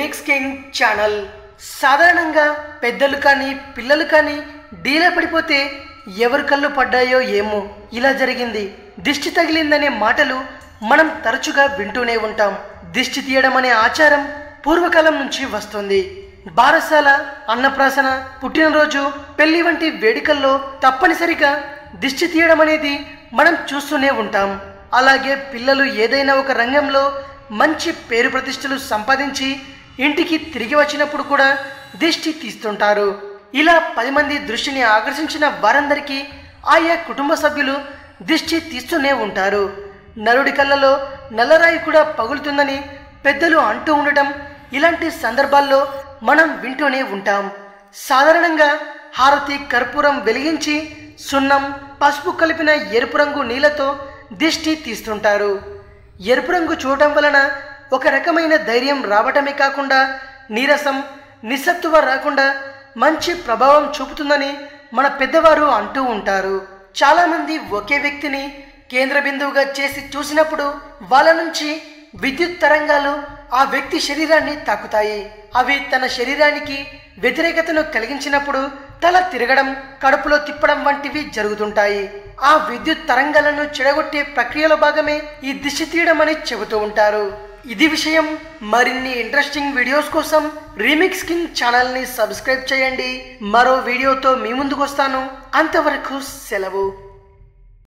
remix king channel సాధారణంగా పెద్దలు కానీ పిల్లలు కానీ డీలా పడిపోతే ఎవరి కళ్ళు పడ్డాయో ఏమో ఇలా జరిగింది దిష్టి తగిలిందనే మాటలు మనం తరచుగా వింటూనే ఉంటాం దిష్టి తీయడం అనే ఆచారం పూర్వకాలం నుంచి వస్తుంది బారసాల అన్నప్రాసన పుట్టినరోజు పెళ్లి వంటి వేడుకల్లో తప్పనిసరిగా దిష్టి తీయడం అనేది మనం చూస్తూనే ఉంటాం అలాగే పిల్లలు ఏదైనా ఒక రంగంలో మంచి పేరు ప్రతిష్టలు సంపాదించి ఇంటికి తిరిగి వచ్చినప్పుడు కూడా దిష్టి తీస్తుంటారు ఇలా పది మంది దృష్టిని ఆకర్షించిన వారందరికీ ఆయా కుటుంబ సభ్యులు దిష్టి తీస్తూనే ఉంటారు నలుడి కళ్ళలో నల్లరాయి కూడా పగులుతుందని పెద్దలు అంటూ ఉండటం ఇలాంటి సందర్భాల్లో మనం వింటూనే ఉంటాం సాధారణంగా హారతి కర్పూరం వెలిగించి సున్నం పసుపు కలిపిన ఎరుపు రంగు నీళ్లతో దిష్టి తీస్తుంటారు ఎరుపు రంగు చూడటం వలన ఒక రకమైన ధైర్యం రావటమే కాకుండా నీరసం నిస్సత్తువ రాకుండా మంచి ప్రభావం చూపుతుందని మన పెద్దవారు అంటూ ఉంటారు చాలామంది ఒకే వ్యక్తిని కేంద్ర బిందువుగా చేసి చూసినప్పుడు వాళ్ళ నుంచి విద్యుత్ తరంగాలు ఆ వ్యక్తి శరీరాన్ని తాకుతాయి అవి తన శరీరానికి వ్యతిరేకతను కలిగించినప్పుడు తల తిరగడం కడుపులో తిప్పడం వంటివి జరుగుతుంటాయి ఆ విద్యుత్ తరంగాలను చెడగొట్టే ప్రక్రియలో భాగమే ఈ దిష్టి తీయడం అని చెబుతూ ఉంటారు ఇది విషయం మరిన్ని ఇంట్రెస్టింగ్ వీడియోస్ కోసం రీమిక్స్ కింగ్ ఛానల్ని సబ్స్క్రైబ్ చేయండి మరో వీడియోతో మీ ముందుకు వస్తాను అంతవరకు సెలవు